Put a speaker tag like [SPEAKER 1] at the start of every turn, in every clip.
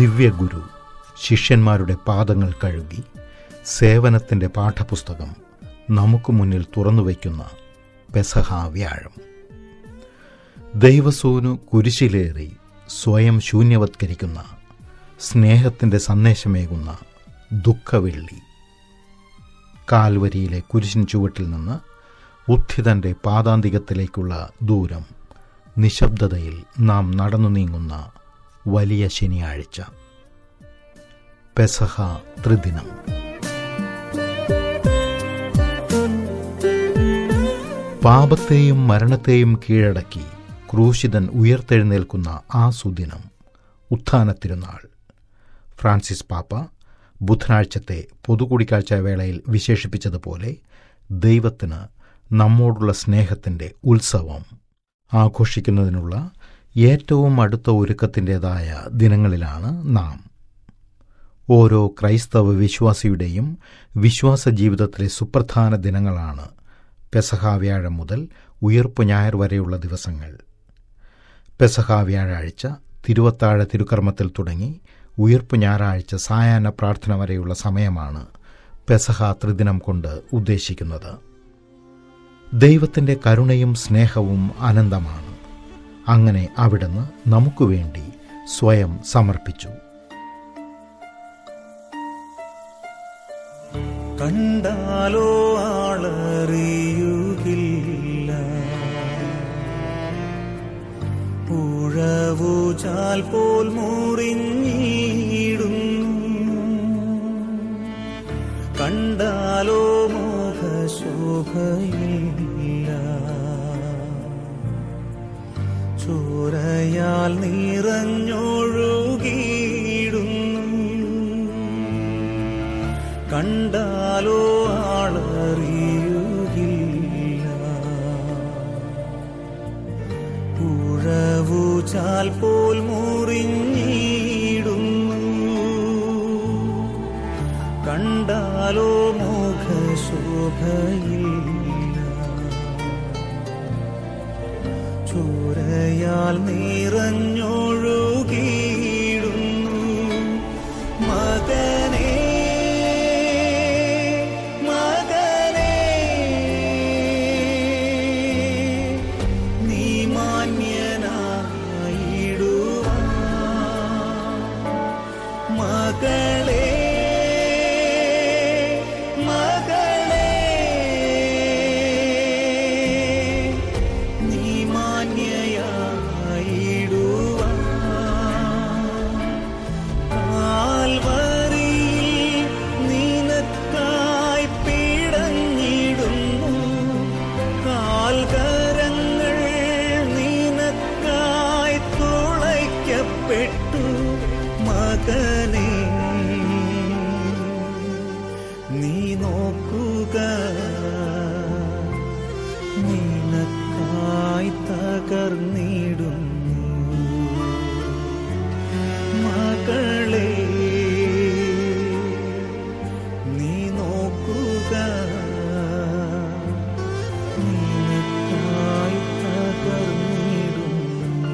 [SPEAKER 1] ദിവ്യഗുരു ശിഷ്യന്മാരുടെ പാദങ്ങൾ കഴുകി സേവനത്തിൻ്റെ പാഠപുസ്തകം നമുക്ക് മുന്നിൽ തുറന്നുവയ്ക്കുന്ന പെസഹ വ്യാഴം ദൈവസൂനു കുരിശിലേറി സ്വയം ശൂന്യവത്കരിക്കുന്ന സ്നേഹത്തിൻ്റെ സന്ദേശമേകുന്ന ദുഃഖവെള്ളി കാൽവരിയിലെ കുരിശിൻ ചുവട്ടിൽ നിന്ന് ഉത്ഥിതൻ്റെ പാതാന്തികത്തിലേക്കുള്ള ദൂരം നിശബ്ദതയിൽ നാം നടന്നു നീങ്ങുന്ന വലിയ ശനിയാഴ്ച പെസഹ ത്രിദിനം പാപത്തെയും മരണത്തെയും കീഴടക്കി ക്രൂശിതൻ ഉയർത്തെഴുന്നേൽക്കുന്ന ആ സുദിനം ഉത്ഥാനത്തിരുന്നാൾ ഫ്രാൻസിസ് പാപ്പ ബുധനാഴ്ചത്തെ പൊതുകൂടിക്കാഴ്ച വേളയിൽ വിശേഷിപ്പിച്ചതുപോലെ ദൈവത്തിന് നമ്മോടുള്ള സ്നേഹത്തിൻ്റെ ഉത്സവം ആഘോഷിക്കുന്നതിനുള്ള ഏറ്റവും അടുത്ത ഒരുക്കത്തിൻ്റെതായ ദിനങ്ങളിലാണ് നാം ഓരോ ക്രൈസ്തവ വിശ്വാസിയുടെയും വിശ്വാസ ജീവിതത്തിലെ സുപ്രധാന ദിനങ്ങളാണ് പെസഹ വ്യാഴം മുതൽ ഉയർപ്പ് ഞായർ വരെയുള്ള ദിവസങ്ങൾ പെസഹ വ്യാഴാഴ്ച തിരുവത്താഴ തിരുക്കർമ്മത്തിൽ തുടങ്ങി ഉയർപ്പ് ഞായറാഴ്ച സായാഹ്ന പ്രാർത്ഥന വരെയുള്ള സമയമാണ് പെസഹ ത്രിദിനം കൊണ്ട് ഉദ്ദേശിക്കുന്നത് ദൈവത്തിൻ്റെ കരുണയും സ്നേഹവും അനന്തമാണ് അങ്ങനെ അവിടുന്ന് നമുക്ക് വേണ്ടി സ്വയം സമർപ്പിച്ചു
[SPEAKER 2] കണ്ടാലോ ആളറിയുകില്ല പുഴവുചാൽ പോൽ മുറിഞ്ഞിടുന്നു കണ്ടാലോ മോഹശോഭയില്ല ചോരയാൽ നിറഞ്ഞൊഴുകിയിടുന്നു കണ്ടാലോ ആളറിയുകില്ല പുഴവുചാൽ പോൽ മുറിഞ്ഞിടുന്നു കണ്ടാലോ മുഖശോഭയില്ല ചോരയാൽ നിറഞ്ഞൊഴുകിയിടുന്നു മകനേ മകനേ നീ മാന്യനായിടുവാൻ മകളേ മകളേ നീ മാന്യയായിടുവാൻ കാൽവരിയിൽ നിനക്കായി പിടഞ്ഞിടുന്നു കാൽകരങ്ങൾ നിനക്കായി തുളയ്ക്കപ്പെട്ടു മകനേ നീ നോക്കുക നിനക്കായി തകർന്നിടുന്നു മകളെ നീ നോക്കുക നിനക്കായി തകർന്നിടുന്നു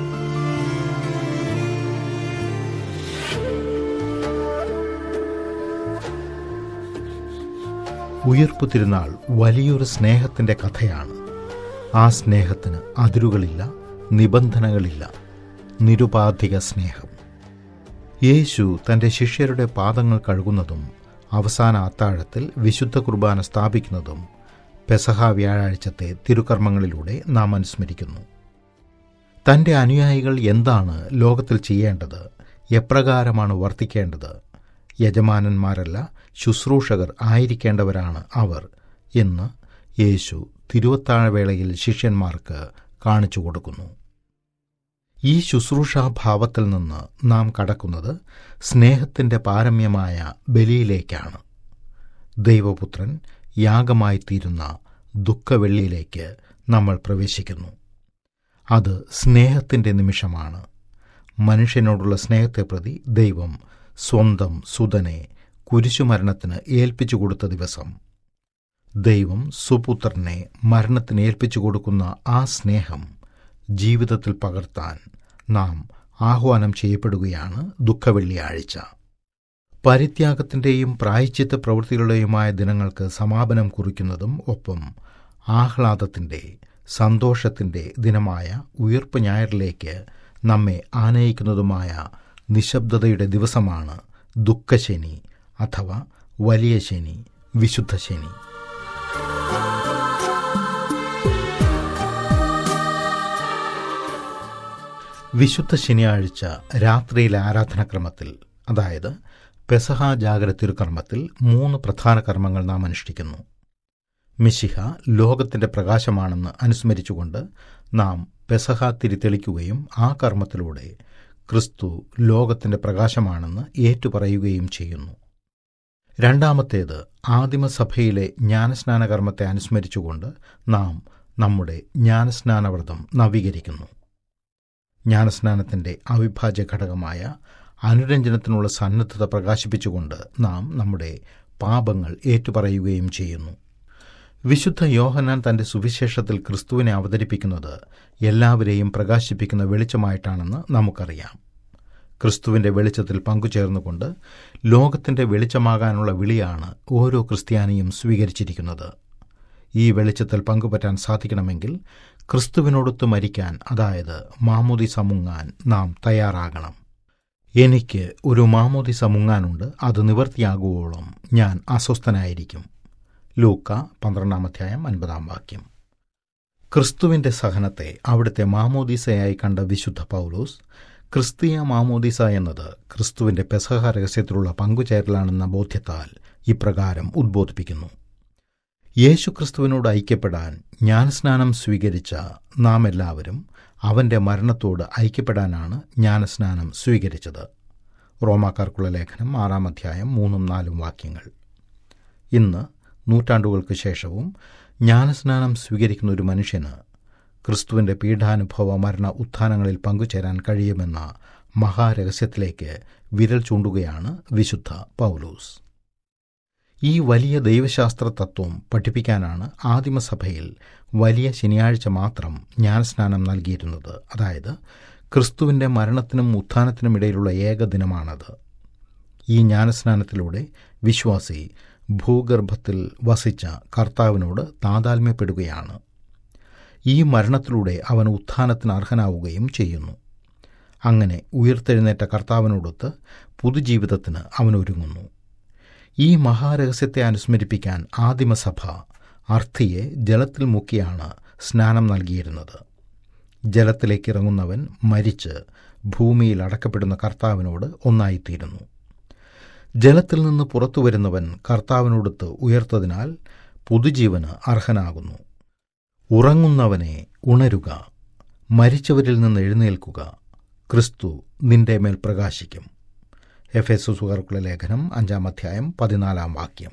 [SPEAKER 1] ഉയർപ്പു തിരുനാൾ വലിയൊരു സ്നേഹത്തിൻ്റെ കഥയാണ് ആ സ്നേഹത്തിന് അതിരുകളില്ല നിബന്ധനകളില്ല നിരുപാധിക സ്നേഹം യേശു തൻ്റെ ശിഷ്യരുടെ പാദങ്ങൾ കഴുകുന്നതും അവസാന അത്താഴത്തിൽ വിശുദ്ധ കുർബാന സ്ഥാപിക്കുന്നതും പെസഹ വ്യാഴാഴ്ചത്തെ തിരുക്കർമ്മങ്ങളിലൂടെ നാം അനുസ്മരിക്കുന്നു തൻ്റെ അനുയായികൾ എന്താണ് ലോകത്തിൽ ചെയ്യേണ്ടത് എപ്രകാരമാണ് വർത്തിക്കേണ്ടത് യജമാനന്മാരല്ല ശുശ്രൂഷകർ ആയിരിക്കേണ്ടവരാണ് അവർ എന്ന് യേശു തിരുവത്താഴവേളയിൽ ശിഷ്യന്മാർക്ക് കാണിച്ചു കൊടുക്കുന്നു ഈ ശുശ്രൂഷാഭാവത്തിൽ നിന്ന് നാം കടക്കുന്നത് സ്നേഹത്തിൻ്റെ പാരമ്യമായ ബലിയിലേക്കാണ് ദൈവപുത്രൻ യാഗമായി തീരുന്ന ദുഃഖവെള്ളിയിലേക്ക് നമ്മൾ പ്രവേശിക്കുന്നു അത് സ്നേഹത്തിൻ്റെ നിമിഷമാണ് മനുഷ്യനോടുള്ള സ്നേഹത്തെ പ്രതി ദൈവം സ്വന്തം സുതനെ കുരിശുമരണത്തിന് ഏൽപ്പിച്ചു കൊടുത്ത ദിവസം ദൈവം സുപുത്രനെ മരണത്തിന് ഏൽപ്പിച്ചു കൊടുക്കുന്ന ആ സ്നേഹം ജീവിതത്തിൽ പകർത്താൻ നാം ആഹ്വാനം ചെയ്യപ്പെടുകയാണ് ദുഃഖവെള്ളിയാഴ്ച പരിത്യാഗത്തിൻ്റെയും പ്രായച്ചിത്ത പ്രവൃത്തികളുടെയുമായ ദിനങ്ങൾക്ക് സമാപനം കുറിക്കുന്നതും ഒപ്പം ആഹ്ലാദത്തിൻ്റെ സന്തോഷത്തിൻ്റെ ദിനമായ ഉയർപ്പ് ഞായറിലേക്ക് നമ്മെ ആനയിക്കുന്നതുമായ നിശബ്ദതയുടെ ദിവസമാണ് ദുഃഖശനി അഥവാ വലിയ ശനി വിശുദ്ധ ശനി വിശുദ്ധ ശനിയാഴ്ച രാത്രിയിലെ ആരാധനാക്രമത്തിൽ അതായത് പെസഹ ജാഗര തിരുക്കർമ്മത്തിൽ മൂന്ന് പ്രധാന കർമ്മങ്ങൾ നാം അനുഷ്ഠിക്കുന്നു മിശിഹ ലോകത്തിൻ്റെ പ്രകാശമാണെന്ന് അനുസ്മരിച്ചുകൊണ്ട് നാം പെസഹ തിരിതെളിക്കുകയും ആ കർമ്മത്തിലൂടെ ക്രിസ്തു ലോകത്തിൻ്റെ പ്രകാശമാണെന്ന് ഏറ്റുപറയുകയും ചെയ്യുന്നു രണ്ടാമത്തേത് ആദിമസഭയിലെ ജ്ഞാനസ്നാന കർമ്മത്തെ അനുസ്മരിച്ചുകൊണ്ട് നാം നമ്മുടെ ജ്ഞാനസ്നാനവ്രതം നവീകരിക്കുന്നു ജ്ഞാനസ്നാനത്തിൻ്റെ അവിഭാജ്യ ഘടകമായ അനുരഞ്ജനത്തിനുള്ള സന്നദ്ധത പ്രകാശിപ്പിച്ചുകൊണ്ട് നാം നമ്മുടെ പാപങ്ങൾ ഏറ്റുപറയുകയും ചെയ്യുന്നു വിശുദ്ധ യോഹനാൻ തന്റെ സുവിശേഷത്തിൽ ക്രിസ്തുവിനെ അവതരിപ്പിക്കുന്നത് എല്ലാവരെയും പ്രകാശിപ്പിക്കുന്ന വെളിച്ചമായിട്ടാണെന്ന് നമുക്കറിയാം ക്രിസ്തുവിന്റെ വെളിച്ചത്തിൽ പങ്കുചേർന്നുകൊണ്ട് ലോകത്തിന്റെ വെളിച്ചമാകാനുള്ള വിളിയാണ് ഓരോ ക്രിസ്ത്യാനിയും സ്വീകരിച്ചിരിക്കുന്നത് ഈ വെളിച്ചത്തിൽ പങ്കുപറ്റാൻ സാധിക്കണമെങ്കിൽ ക്രിസ്തുവിനോടൊത്ത് മരിക്കാൻ അതായത് മാമോദിസ മുങ്ങാൻ നാം തയ്യാറാകണം എനിക്ക് ഒരു മാമോദിസ മുങ്ങാനുണ്ട് അത് നിവർത്തിയാകുവോളം ഞാൻ അസ്വസ്ഥനായിരിക്കും ലൂക്ക പന്ത്രണ്ടാം അധ്യായം അൻപതാം വാക്യം ക്രിസ്തുവിന്റെ സഹനത്തെ അവിടുത്തെ മാമോദീസയായി കണ്ട വിശുദ്ധ പൗലോസ് ക്രിസ്തീയ മാമോദീസ എന്നത് ക്രിസ്തുവിന്റെ പെസഹ രഹസ്യത്തിലുള്ള പങ്കുചേരലാണെന്ന ബോധ്യത്താൽ ഇപ്രകാരം ഉദ്ബോധിപ്പിക്കുന്നു യേശുക്രിസ്തുവിനോട് ഐക്യപ്പെടാൻ ജ്ഞാനസ്നാനം സ്വീകരിച്ച നാം എല്ലാവരും അവന്റെ മരണത്തോട് ഐക്യപ്പെടാനാണ് ജ്ഞാനസ്നാനം സ്വീകരിച്ചത് റോമാക്കാർക്കുള്ള ലേഖനം ആറാം അധ്യായം മൂന്നും നാലും വാക്യങ്ങൾ ഇന്ന് നൂറ്റാണ്ടുകൾക്ക് ശേഷവും ജ്ഞാനസ്നാനം സ്വീകരിക്കുന്ന ഒരു മനുഷ്യന് ക്രിസ്തുവിന്റെ പീഠാനുഭവ മരണ ഉത്ഥാനങ്ങളിൽ പങ്കുചേരാൻ കഴിയുമെന്ന മഹാരഹസ്യത്തിലേക്ക് വിരൽ ചൂണ്ടുകയാണ് വിശുദ്ധ പൗലൂസ് ഈ വലിയ ദൈവശാസ്ത്ര തത്വം പഠിപ്പിക്കാനാണ് ആദിമസഭയിൽ വലിയ ശനിയാഴ്ച മാത്രം ജ്ഞാനസ്നാനം നൽകിയിരുന്നത് അതായത് ക്രിസ്തുവിന്റെ മരണത്തിനും ഉത്ഥാനത്തിനും ഇടയിലുള്ള ഏക ദിനമാണത് ഈ ജ്ഞാനസ്നാനത്തിലൂടെ വിശ്വാസി ഭൂഗർഭത്തിൽ വസിച്ച കർത്താവിനോട് താതാത്മ്യപ്പെടുകയാണ് ഈ മരണത്തിലൂടെ അവൻ ഉത്ഥാനത്തിന് അർഹനാവുകയും ചെയ്യുന്നു അങ്ങനെ ഉയർത്തെഴുന്നേറ്റ കർത്താവിനോടൊത്ത് പുതുജീവിതത്തിന് അവൻ ഒരുങ്ങുന്നു ഈ മഹാരഹസ്യത്തെ അനുസ്മരിപ്പിക്കാൻ ആദിമസഭ അർത്ഥിയെ ജലത്തിൽ മുക്കിയാണ് സ്നാനം നൽകിയിരുന്നത് ജലത്തിലേക്ക് ഇറങ്ങുന്നവൻ മരിച്ച് ഭൂമിയിൽ അടക്കപ്പെടുന്ന കർത്താവിനോട് ഒന്നായിത്തീരുന്നു ജലത്തിൽ നിന്ന് പുറത്തു വരുന്നവൻ കർത്താവിനോടൊത്ത് ഉയർത്തതിനാൽ പുതുജീവന് അർഹനാകുന്നു ഉറങ്ങുന്നവനെ ഉണരുക മരിച്ചവരിൽ നിന്ന് എഴുന്നേൽക്കുക ക്രിസ്തു നിന്റെ മേൽ പ്രകാശിക്കും എഫ് എസ് സുകാർക്കുള്ള ലേഖനം അഞ്ചാം അധ്യായം പതിനാലാം വാക്യം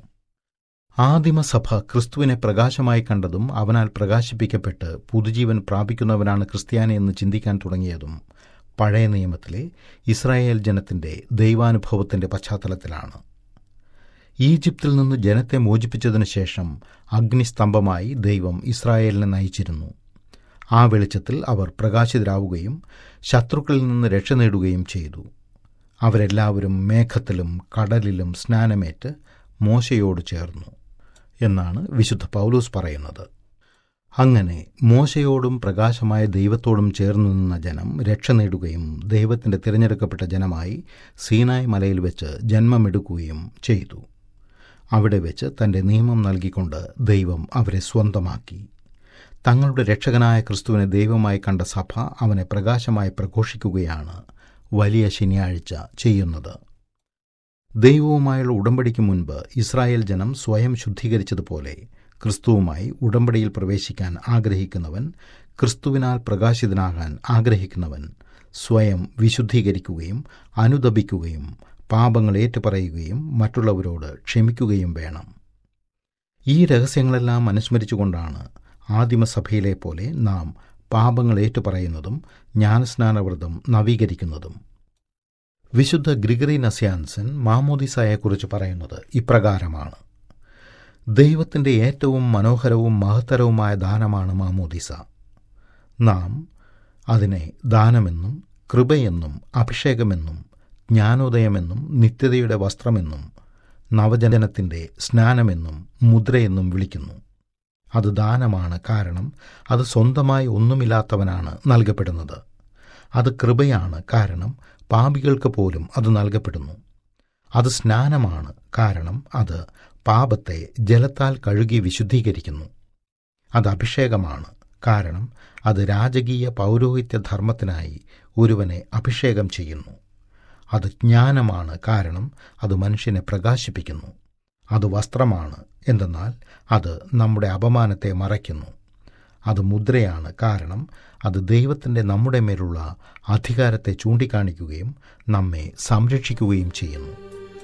[SPEAKER 1] ആദിമസഭ ക്രിസ്തുവിനെ പ്രകാശമായി കണ്ടതും അവനാൽ പ്രകാശിപ്പിക്കപ്പെട്ട് പുതുജീവൻ പ്രാപിക്കുന്നവനാണ് ക്രിസ്ത്യാനി എന്ന് ചിന്തിക്കാൻ തുടങ്ങിയതും പഴയ നിയമത്തിലെ ഇസ്രായേൽ ജനത്തിന്റെ ദൈവാനുഭവത്തിന്റെ പശ്ചാത്തലത്തിലാണ് ഈജിപ്തിൽ നിന്ന് ജനത്തെ മോചിപ്പിച്ചതിനു ശേഷം അഗ്നിസ്തംഭമായി ദൈവം ഇസ്രായേലിനെ നയിച്ചിരുന്നു ആ വെളിച്ചത്തിൽ അവർ പ്രകാശിതരാവുകയും ശത്രുക്കളിൽ നിന്ന് രക്ഷ നേടുകയും ചെയ്തു അവരെല്ലാവരും മേഘത്തിലും കടലിലും സ്നാനമേറ്റ് മോശയോട് ചേർന്നു എന്നാണ് വിശുദ്ധ പൗലോസ് പറയുന്നത് അങ്ങനെ മോശയോടും പ്രകാശമായ ദൈവത്തോടും ചേർന്നു നിന്ന ജനം രക്ഷ നേടുകയും ദൈവത്തിന്റെ തിരഞ്ഞെടുക്കപ്പെട്ട ജനമായി സീനായ് മലയിൽ വെച്ച് ജന്മമെടുക്കുകയും ചെയ്തു അവിടെ വെച്ച് തന്റെ നിയമം നൽകിക്കൊണ്ട് ദൈവം അവരെ സ്വന്തമാക്കി തങ്ങളുടെ രക്ഷകനായ ക്രിസ്തുവിനെ ദൈവമായി കണ്ട സഭ അവനെ പ്രകാശമായി പ്രഘോഷിക്കുകയാണ് വലിയ ശനിയാഴ്ച ചെയ്യുന്നത് ദൈവവുമായുള്ള ഉടമ്പടിക്ക് മുൻപ് ഇസ്രായേൽ ജനം സ്വയം ശുദ്ധീകരിച്ചതുപോലെ ക്രിസ്തുവുമായി ഉടമ്പടിയിൽ പ്രവേശിക്കാൻ ആഗ്രഹിക്കുന്നവൻ ക്രിസ്തുവിനാൽ പ്രകാശിതനാകാൻ ആഗ്രഹിക്കുന്നവൻ സ്വയം വിശുദ്ധീകരിക്കുകയും അനുദപിക്കുകയും പാപങ്ങൾ ഏറ്റുപറയുകയും മറ്റുള്ളവരോട് ക്ഷമിക്കുകയും വേണം ഈ രഹസ്യങ്ങളെല്ലാം അനുസ്മരിച്ചുകൊണ്ടാണ് ആദിമസഭയിലെ പോലെ നാം പാപങ്ങൾ ഏറ്റുപറയുന്നതും ജ്ഞാനസ്നാനവ്രതം നവീകരിക്കുന്നതും വിശുദ്ധ ഗ്രിഗറി നസ്യാൻസൻ മാമോദിസായെക്കുറിച്ച് പറയുന്നത് ഇപ്രകാരമാണ് ദൈവത്തിൻ്റെ ഏറ്റവും മനോഹരവും മഹത്തരവുമായ ദാനമാണ് മാമോദിസ നാം അതിനെ ദാനമെന്നും കൃപയെന്നും അഭിഷേകമെന്നും ജ്ഞാനോദയമെന്നും നിത്യതയുടെ വസ്ത്രമെന്നും നവജനത്തിൻ്റെ സ്നാനമെന്നും മുദ്രയെന്നും വിളിക്കുന്നു അത് ദാനമാണ് കാരണം അത് സ്വന്തമായി ഒന്നുമില്ലാത്തവനാണ് നൽകപ്പെടുന്നത് അത് കൃപയാണ് കാരണം പാപികൾക്ക് പോലും അത് നൽകപ്പെടുന്നു അത് സ്നാനമാണ് കാരണം അത് പാപത്തെ ജലത്താൽ കഴുകി വിശുദ്ധീകരിക്കുന്നു അത് അഭിഷേകമാണ് കാരണം അത് രാജകീയ പൗരോഹിത്യ ധർമ്മത്തിനായി ഒരുവനെ അഭിഷേകം ചെയ്യുന്നു അത് ജ്ഞാനമാണ് കാരണം അത് മനുഷ്യനെ പ്രകാശിപ്പിക്കുന്നു അത് വസ്ത്രമാണ് എന്തെന്നാൽ അത് നമ്മുടെ അപമാനത്തെ മറയ്ക്കുന്നു അത് മുദ്രയാണ് കാരണം അത് ദൈവത്തിൻ്റെ നമ്മുടെ മേലുള്ള അധികാരത്തെ ചൂണ്ടിക്കാണിക്കുകയും നമ്മെ സംരക്ഷിക്കുകയും ചെയ്യുന്നു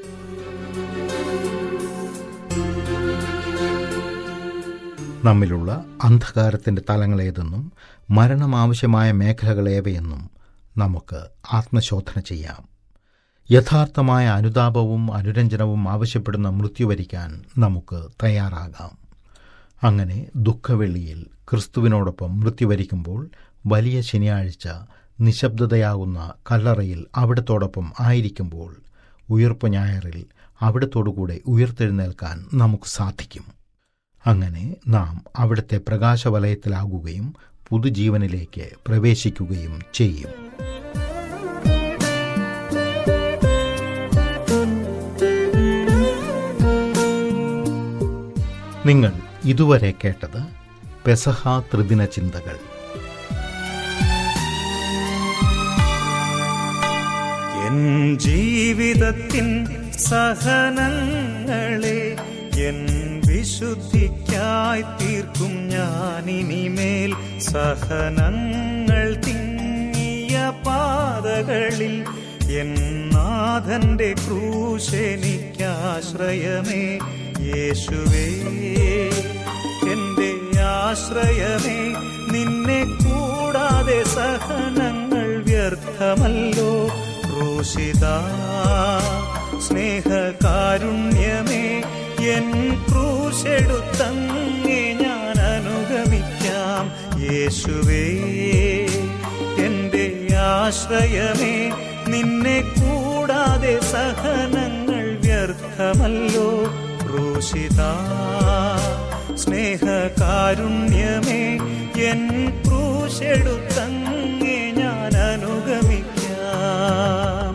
[SPEAKER 1] നമ്മിലുള്ള അന്ധകാരത്തിൻ്റെ തലങ്ങളേതെന്നും മരണമാവശ്യമായ മേഖലകളേവയെന്നും നമുക്ക് ആത്മശോധന ചെയ്യാം യഥാർത്ഥമായ അനുതാപവും അനുരഞ്ജനവും ആവശ്യപ്പെടുന്ന മൃത്യു വരിക്കാൻ നമുക്ക് തയ്യാറാകാം അങ്ങനെ ദുഃഖവെള്ളിയിൽ ക്രിസ്തുവിനോടൊപ്പം മൃത്യു വരിക്കുമ്പോൾ വലിയ ശനിയാഴ്ച നിശബ്ദതയാകുന്ന കല്ലറയിൽ അവിടത്തോടൊപ്പം ആയിരിക്കുമ്പോൾ ഉയർപ്പ് ഞായറിൽ അവിടത്തോടുകൂടെ ഉയർത്തെഴുന്നേൽക്കാൻ നമുക്ക് സാധിക്കും അങ്ങനെ നാം അവിടുത്തെ പ്രകാശവലയത്തിലാകുകയും പുതുജീവനിലേക്ക് പ്രവേശിക്കുകയും ചെയ്യും നിങ്ങൾ ഇതുവരെ കേട്ടത് പെസഹ ത്രിദിന ചിന്തകൾ
[SPEAKER 2] എൻ ജീവിതത്തിൻ സഹനങ്ങളെ എൻ വിശുദ്ധിക്കായി തീർക്കും ഞാനിനിമേൽ സഹനങ്ങൾ തിങ്ങിയ പാതകളിൽ എൻ നാഥന്റെ ക്രൂശെനിക്കാശ്രയമേ യേശുവേ എന്റെ ആശ്രയമേ നിന്നെ കൂടാതെ സഹനങ്ങൾ വ്യർത്ഥമല്ലോ ക്രൂശിത സ്നേഹകാരുണ്യമേ എൻ ക്രൂശെടുത്തങ്ങേ ഞാൻ അനുഗമിക്കാം യേശുവേ എന്റെ ആശ്രയമേ നിന്നെ കൂടാതെ സഹനങ്ങൾ വ്യർത്ഥമല്ലോ ക്രൂശിത സ്നേഹകാരുണ്യമേ എൻ ക്രൂശെടുത്തങ്ങേ ഞാൻ അനുഗമിക്കാം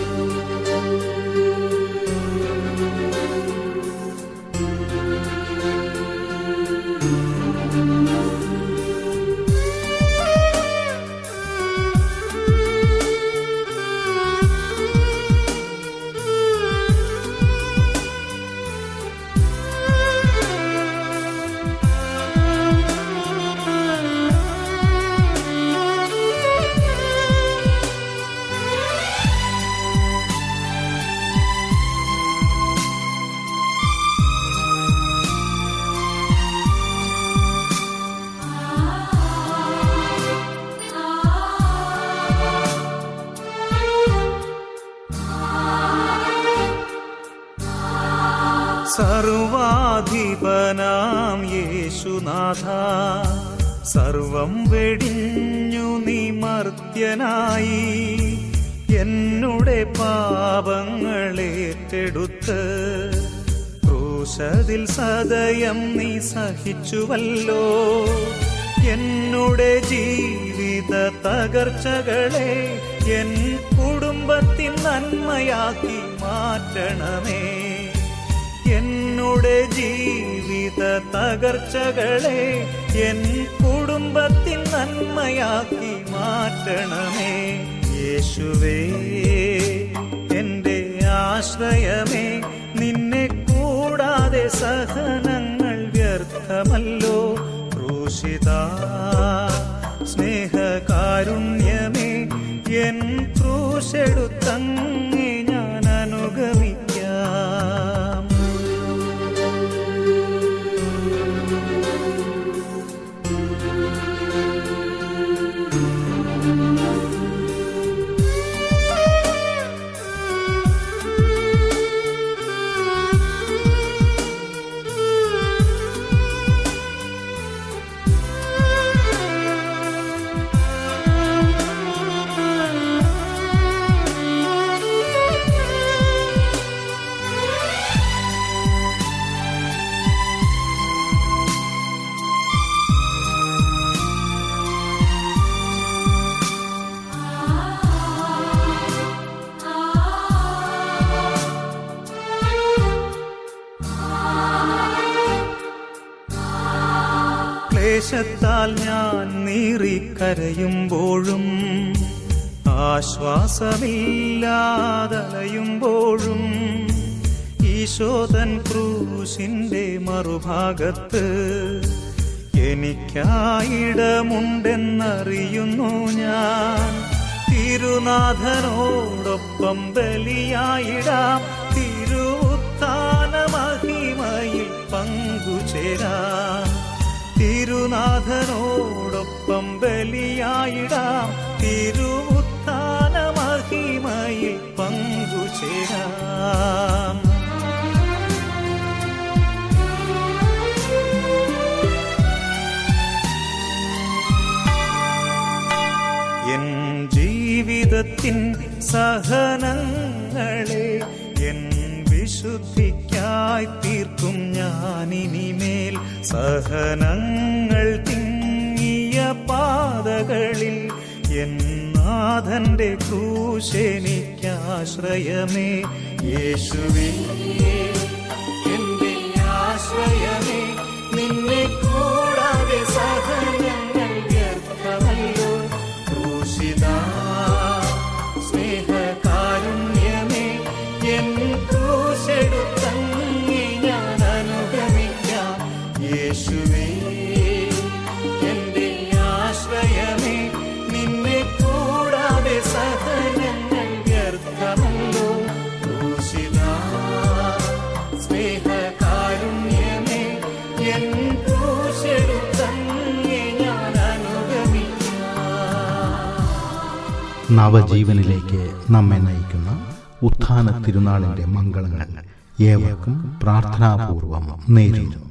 [SPEAKER 2] സർവാധിപനാം യേശുനാഥ സർവം വെടിഞ്ഞു നിമർത്യനായി എന്നുടെ പാപങ്ങളേറ്റെടുത്ത് ക്രൂശതിൽ സദയം നീ സഹിച്ചുവല്ലോ എന്നുടെ ജീവിത തകർച്ചകളെ എൻ കുടുംബത്തിൻ നന്മയാക്കി മാറ്റണമേ എന്നുടെ ജീവിത തകർച്ചകളെ എൻ കുടുംബത്തിൻ നന്മയാക്കി മാറ്റണമേ യേശുവേ എന്റെ ആശ്രയമേ നിന്നെ കൂടാതെ സഹനങ്ങൾ വ്യർത്ഥമല്ലോ ക്രൂശിത സ്നേഹകാരുണ്യമേ എൻ ക്രൂശെടുത്തങ്ങേ ഞാൻ അനുഗമിക്കാം ക്ലേശത്താൽ ഞാൻ നീറിക്കരയുമ്പോഴും ആശ്വാസമില്ലാതലയുമ്പോഴും ഈശോതൻ ക്രൂശിന്റെ മറുഭാഗത്ത് എനിക്കായിടമുണ്ടെന്നറിയുന്നു ഞാൻ തിരുനാഥനോടൊപ്പം ബലിയായിടാം തിരുവുത്ഥാന മഹിമയിൽ പങ്കുചേരാം തിരുനാഥനോടൊപ്പം ബലിയായിടാം തിരുവുത്ഥാന മഹിമയിൽ പങ്കുചേരാം എൻ ജീവിതത്തിൻ സഹനങ്ങളെ എൻ വിശുദ്ധിക്കായി തീർക്കും ഞാനിനിമേൽ സഹനങ്ങൾ തിങ്ങിയ പാതകളിൽ എൻ നാഥന്റെ ക്രൂശെനിക്കാശ്രയമേ യേശുവേ എന്റെ ആശ്രയമേ നിന്നെ കൂടാതെ സഹനങ്ങൾ വ്യർത്ഥമല്ലോ ക്രൂശിത സ്നേഹകാരുണ്യമേ എൻ ക്രൂശെടുത്തങ്ങി ഞാൻ അനുഗമിക്കാം യേശുവേ എന്റെ ആശ്രയമേ നിന്നെ കൂടാതെ സഹനങ്ങൾ വ്യർത്ഥമല്ലോ ക്രൂശിത സ്നേഹകാരുണ്യമേ എൻ ക്രൂശെടുത്തങ്ങി ഞാൻ അനുഗമിക്കാം
[SPEAKER 1] നവജീവനിലേക്ക് നമ്മെ നയിക്കുന്ന ഉത്ഥാന തിരുനാളിന്റെ മംഗളങ്ങൾ ഏവർക്കും പ്രാർത്ഥനാപൂർവം നേരുന്നു